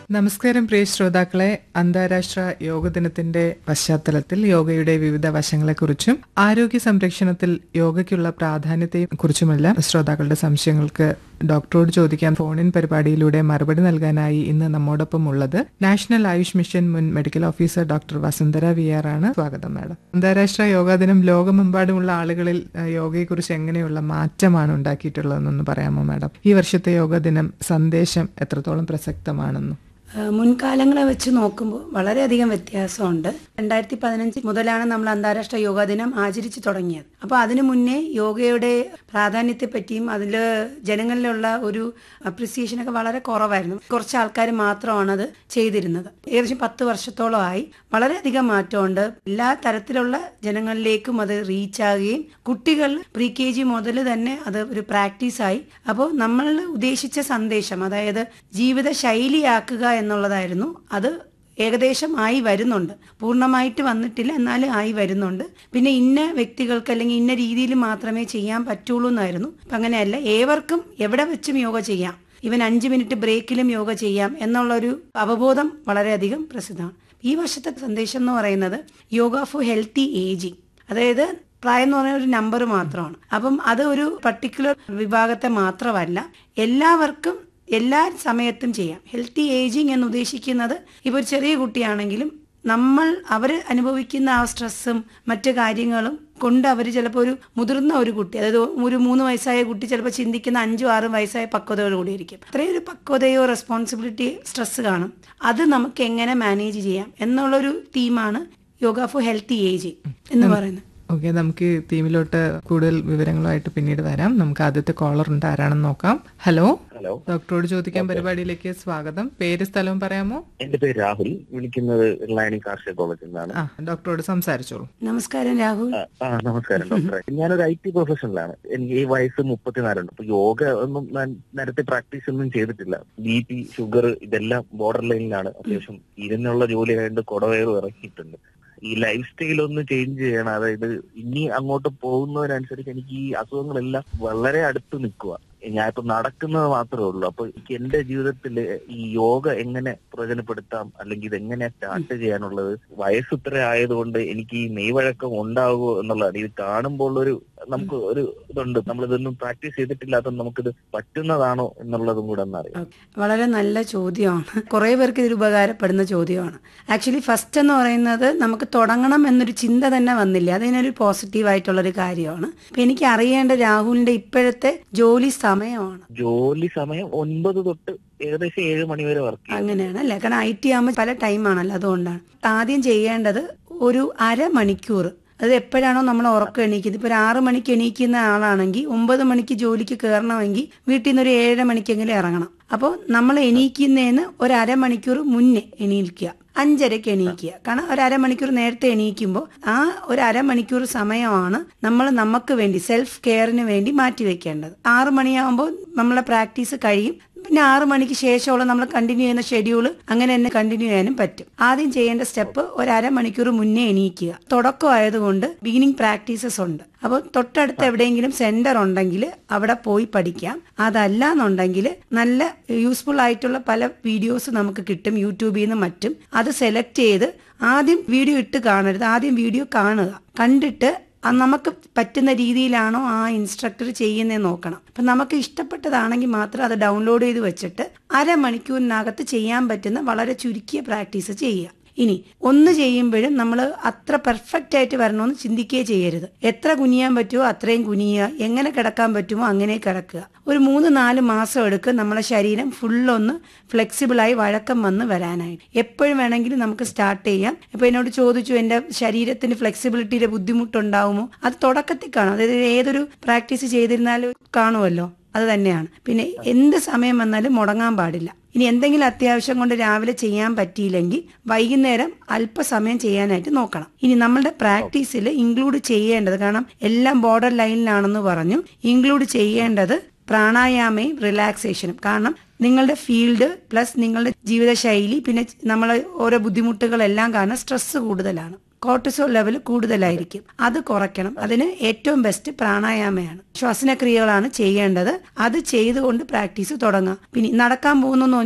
നമസ്കാരം പ്രിയ ശ്രോതാക്കളെ അന്താരാഷ്ട്ര യോഗ ദിനത്തിന്റെ പശ്ചാത്തലത്തിൽ യോഗയുടെ വിവിധ വശങ്ങളെക്കുറിച്ചും ആരോഗ്യ സംരക്ഷണത്തിൽ യോഗയ്ക്കുള്ള പ്രാധാന്യത്തെയും കുറിച്ചുമെല്ലാം ശ്രോതാക്കളുടെ സംശയങ്ങൾക്ക് ഡോക്ടറോട് ചോദിക്കാൻ ഫോണിൻ പരിപാടിയിലൂടെ മറുപടി നൽകാനായി ഇന്ന് നമ്മോടൊപ്പം ഉള്ളത് നാഷണൽ ആയുഷ് മിഷൻ മുൻ medical officer doctor Vasundhara V R ആണ് സ്വാഗതം മാഡം അന്താരാഷ്ട്ര യോഗാ ദിനം ലോകമെമ്പാടുമുള്ള ആളുകളിൽ ഏഹ്, യോഗയെക്കുറിച്ച് എങ്ങനെയുള്ള മാറ്റമാണ് ഉണ്ടാക്കിയിട്ടുള്ളതെന്നൊന്ന് പറയാമോ മാഡം ഈ വർഷത്തെ യോഗാ ദിനം സന്ദേശം എത്രത്തോളം പ്രസക്തമാണെന്നും ഏഹ് മുൻകാലങ്ങളെ വെച്ച് നോക്കുമ്പോൾ വളരെയധികം വ്യത്യാസമുണ്ട് രണ്ടായിരത്തി പതിനഞ്ച് മുതലാണ് നമ്മൾ അന്താരാഷ്ട്ര യോഗാ ദിനം ആചരിച്ചു തുടങ്ങിയത് അപ്പോൾ അതിനു മുന്നേ യോഗയുടെ പ്രാധാന്യത്തെ പറ്റിയും അതിൽ ജനങ്ങളിലുള്ള ഒരു അപ്രിസിയേഷനൊക്കെ വളരെ കുറവായിരുന്നു കുറച്ച് ആൾക്കാർ മാത്രമാണ് അത് ചെയ്തിരുന്നത് ഏകദേശം പത്ത് വർഷത്തോളമായി വളരെയധികം മാറ്റമുണ്ട് എല്ലാ തരത്തിലുള്ള ജനങ്ങളിലേക്കും അത് റീച്ച് ആകുകയും കുട്ടികൾ പ്രീ കെ ജി മുതൽ തന്നെ അത് ഒരു പ്രാക്ടീസായി അപ്പോൾ നമ്മൾ ഉദ്ദേശിച്ച സന്ദേശം അതായത് ജീവിത ശൈലിയാക്കുക എന്നുള്ളതായിരുന്നു അത് ഏകദേശം ആയി വരുന്നുണ്ട് പൂർണ്ണമായിട്ട് വന്നിട്ടില്ല എന്നാലും ആയി വരുന്നുണ്ട് പിന്നെ ഇന്ന വ്യക്തികൾക്ക് അല്ലെങ്കിൽ ഇന്ന രീതിയിൽ മാത്രമേ ചെയ്യാൻ പറ്റുള്ളൂ എന്നായിരുന്നു അപ്പം അങ്ങനെയല്ല ഏവർക്കും എവിടെ വെച്ചും യോഗ ചെയ്യാം ഇവൻ അഞ്ച് മിനിറ്റ് ബ്രേക്കിലും യോഗ ചെയ്യാം എന്നുള്ളൊരു അവബോധം വളരെയധികം പ്രസിദ്ധമാണ് ഈ വർഷത്തെ സന്ദേശം എന്ന് പറയുന്നത് യോഗ ഫോർ ഹെൽത്തി ഏജിങ് അതായത് പ്രായം എന്ന് പറയുന്ന ഒരു നമ്പർ മാത്രമാണ് അപ്പം അത് ഒരു പർട്ടിക്കുലർ വിഭാഗത്തെ മാത്രമല്ല എല്ലാവർക്കും എല്ലാ സമയത്തും ചെയ്യാം ഹെൽത്തി ഏജിങ് എന്ന് ഉദ്ദേശിക്കുന്നത് ഇപ്പോൾ ഒരു ചെറിയ കുട്ടിയാണെങ്കിലും നമ്മൾ അവർ അനുഭവിക്കുന്ന ആ സ്ട്രെസ്സും മറ്റു കാര്യങ്ങളും കൊണ്ട് അവർ ചിലപ്പോൾ ഒരു മുതിർന്ന ഒരു കുട്ടി അതായത് ഒരു മൂന്ന് വയസ്സായ കുട്ടി ചിലപ്പോൾ ചിന്തിക്കുന്ന അഞ്ചും ആറും വയസ്സായ പക്വതയോട് കൂടിയിരിക്കും അത്രയും ഒരു പക്വതയോ റെസ്പോൺസിബിലിറ്റി സ്ട്രെസ് കാണും അത് നമുക്ക് എങ്ങനെ മാനേജ് ചെയ്യാം എന്നുള്ളൊരു തീമാണ് യോഗ ഫോർ ഹെൽത്തി ഏജിങ് എന്ന് പറയുന്നത് ഓക്കെ നമുക്ക് ഈ തീമിലോട്ട് കൂടുതൽ വിവരങ്ങളുമായിട്ട് പിന്നീട് വരാം നമുക്ക് ആദ്യത്തെ കോളർ ഉണ്ട് ആരാണെന്ന് നോക്കാം ഹലോ ഹലോ ഡോക്ടറോട് ചോദിക്കാൻ പരിപാടിയിലേക്ക് സ്വാഗതം പേര് സ്ഥലവും പറയാമോ എന്റെ പേര് രാഹുൽ വിളിക്കുന്നത് ഇർലാനി കാർഷിക കോളേജിൽ നിന്നാണ് ആ ഡോക്ടറോട് സംസാരിച്ചോളൂ നമസ്കാരം രാഹുൽ ആ, ആ നമസ്കാരം ഡോക്ടറെ ഞാനൊരു ഐ ടി പ്രൊഫഷണലാണ് എനിക്ക് ഈ വയസ്സ് മുപ്പത്തിനാലുണ്ട് അപ്പൊ യോഗ ഒന്നും ഞാൻ നേരത്തെ പ്രാക്ടീസ് ഒന്നും ചെയ്തിട്ടില്ല ബി പി ഷുഗർ ഇതെല്ലാം ബോർഡർ ലൈനിലാണ് അത്യാവശ്യം ഇരുന്നുള്ള ജോലി ആയതുകൊണ്ട് കുടവയറും ഇറക്കിയിട്ടുണ്ട് ഈ ലൈഫ് സ്റ്റൈൽ ഒന്ന് ചേഞ്ച് ചെയ്യണം അതായത് ഇനി അങ്ങോട്ട് പോകുന്നതിനനുസരിച്ച് എനിക്ക് ഈ അസുഖങ്ങളെല്ലാം വളരെ അടുത്ത് നിൽക്കുക ഞാനിപ്പോ നടക്കുന്നത് മാത്രമേ ഉള്ളൂ അപ്പൊ എനിക്ക് എന്റെ ജീവിതത്തിൽ ഈ യോഗ എങ്ങനെ പ്രയോജനപ്പെടുത്താം അല്ലെങ്കിൽ ഇത് എങ്ങനെ സ്റ്റാർട്ട് ചെയ്യാനുള്ളത് വയസ്സ് ഇത്ര ആയതുകൊണ്ട് എനിക്ക് ഈ മെയ്വഴക്കം ഉണ്ടാകുമോ എന്നുള്ളതാണ് ഇത് കാണുമ്പോൾ ഒരു നമുക്ക് ഒരു ഇതുണ്ട് നമ്മളിതൊന്നും പ്രാക്ടീസ് ചെയ്തിട്ടില്ലാത്ത നമുക്കിത് പറ്റുന്നതാണോ എന്നുള്ളതും കൂടെ ഒന്നറിയാം വളരെ നല്ല ചോദ്യമാണ് കുറേ പേർക്ക് ഇത് ഉപകാരപ്പെടുന്ന ചോദ്യമാണ് ആക്ച്വലി ഫസ്റ്റ് എന്ന് പറയുന്നത് നമുക്ക് തുടങ്ങണം എന്നൊരു ചിന്ത തന്നെ വന്നില്ല അതിനൊരു പോസിറ്റീവ് ആയിട്ടുള്ളൊരു കാര്യമാണ് അപ്പൊ എനിക്ക് അറിയേണ്ട രാഹുലിന്റെ ഇപ്പോഴത്തെ ജോലി സമയമാണ് ജോലി സമയം ഒൻപത് തൊട്ട് ഏകദേശം ഏഴ് മണി വരെ വർക്ക് ചെയ്യും അങ്ങനെയാണ് അല്ലേ കാരണം ഐ ടി ആകുമ്പോൾ പല ടൈമാണല്ലോ അതുകൊണ്ടാണ് ആദ്യം ചെയ്യേണ്ടത് ഒരു അരമണിക്കൂർ അത് എപ്പോഴാണോ നമ്മൾ ഉറക്കം എണീക്കുന്നത് ഇപ്പോൾ ഒരു ആറ് മണിക്ക് എണീക്കുന്ന ആളാണെങ്കിൽ ഒമ്പത് മണിക്ക് ജോലിക്ക് കയറണമെങ്കിൽ വീട്ടിൽ നിന്ന് ഒരു ഏഴര മണിക്കെങ്കിലും ഇറങ്ങണം അപ്പോൾ നമ്മൾ എണീക്കുന്നതിന് ഒരു അരമണിക്കൂർ മുന്നേ എണീക്കുക അഞ്ചരക്ക് എണീക്കുക കാരണം ഒരു അരമണിക്കൂർ നേരത്തെ എണീക്കുമ്പോൾ ആ ഒരു അരമണിക്കൂർ സമയമാണ് നമ്മൾ നമുക്ക് വേണ്ടി സെൽഫ് കെയറിന് വേണ്ടി മാറ്റി വെക്കേണ്ടത് ആറ് മണിയാകുമ്പോൾ നമ്മളെ പ്രാക്ടീസ് കഴിയും പിന്നെ ആറ് മണിക്ക് ശേഷമുള്ള നമ്മൾ കണ്ടിന്യൂ ചെയ്യുന്ന ഷെഡ്യൂൾ അങ്ങനെ തന്നെ കണ്ടിന്യൂ ചെയ്യാനും പറ്റും ആദ്യം ചെയ്യേണ്ട സ്റ്റെപ്പ് ഒരു അരമണിക്കൂർ മുന്നേ എണീക്കുക തുടക്കം ആയതുകൊണ്ട് ബിഗിനിങ് പ്രാക്ടീസസ് ഉണ്ട് അപ്പോൾ തൊട്ടടുത്ത് എവിടെയെങ്കിലും സെന്റർ ഉണ്ടെങ്കിൽ അവിടെ പോയി പഠിക്കാം അതല്ല എന്നുണ്ടെങ്കിൽ നല്ല യൂസ്ഫുൾ ആയിട്ടുള്ള പല വീഡിയോസ് നമുക്ക് കിട്ടും യൂട്യൂബിൽ നിന്ന് മറ്റും അത് സെലക്ട് ചെയ്ത് ആദ്യം വീഡിയോ ഇട്ട് കാണരുത് ആദ്യം വീഡിയോ കാണുക കണ്ടിട്ട് അത് നമുക്ക് പറ്റുന്ന രീതിയിലാണോ ആ ഇൻസ്ട്രക്ടർ ചെയ്യുന്നത് നോക്കണം അപ്പം നമുക്ക് ഇഷ്ടപ്പെട്ടതാണെങ്കിൽ മാത്രം അത് ഡൗൺലോഡ് ചെയ്ത് വെച്ചിട്ട് അരമണിക്കൂറിനകത്ത് ചെയ്യാൻ പറ്റുന്ന വളരെ ചുരുക്കിയ പ്രാക്ടീസ് ചെയ്യുക ഇനി ഒന്ന് ചെയ്യുമ്പോഴും നമ്മൾ അത്ര പെർഫെക്റ്റ് ആയിട്ട് വരണമെന്ന് ചിന്തിക്കുകയേ ചെയ്യരുത് എത്ര കുനിയാൻ പറ്റുമോ അത്രയും കുനിയുക എങ്ങനെ കിടക്കാൻ പറ്റുമോ അങ്ങനെ കിടക്കുക ഒരു മൂന്ന് നാല് മാസം എടുക്കും നമ്മളെ ശരീരം ഫുള്ളൊന്ന് ഫ്ലെക്സിബിളായി വഴക്കം വന്ന് വരാനായിട്ട് എപ്പോഴും വേണമെങ്കിലും നമുക്ക് സ്റ്റാർട്ട് ചെയ്യാം ഇപ്പൊ എന്നോട് ചോദിച്ചു എന്റെ ശരീരത്തിന് ഫ്ലെക്സിബിലിറ്റിയുടെ ബുദ്ധിമുട്ടുണ്ടാവുമോ അത് തുടക്കത്തിൽ കാണും അതായത് ഏതൊരു പ്രാക്ടീസ് ചെയ്തിരുന്നാലും കാണുമല്ലോ അത് തന്നെയാണ് പിന്നെ എന്ത് സമയം വന്നാലും മുടങ്ങാൻ പാടില്ല ഇനി എന്തെങ്കിലും അത്യാവശ്യം കൊണ്ട് രാവിലെ ചെയ്യാൻ പറ്റിയില്ലെങ്കിൽ വൈകുന്നേരം അല്പസമയം ചെയ്യാനായിട്ട് നോക്കണം ഇനി നമ്മളുടെ പ്രാക്ടീസിൽ ഇൻക്ലൂഡ് ചെയ്യേണ്ടത് കാരണം എല്ലാം ബോർഡർ ലൈനിലാണെന്ന് പറഞ്ഞു ഇൻക്ലൂഡ് ചെയ്യേണ്ടത് പ്രാണായാമയും റിലാക്സേഷനും കാരണം നിങ്ങളുടെ ഫീൽഡ് പ്ലസ് നിങ്ങളുടെ ജീവിതശൈലി പിന്നെ നമ്മളെ ഓരോ ബുദ്ധിമുട്ടുകളെല്ലാം കാരണം സ്ട്രെസ് കൂടുതലാണ് കോർട്ടിസോൾ ലെവൽ കൂടുതലായിരിക്കും അത് കുറയ്ക്കണം അതിന് ഏറ്റവും ബെസ്റ്റ് പ്രാണായാമയാണ് ശ്വസനക്രിയകളാണ് ചെയ്യേണ്ടത് അത് ചെയ്തുകൊണ്ട് പ്രാക്ടീസ് തുടങ്ങാം പിന്നെ നടക്കാൻ പോകുന്നു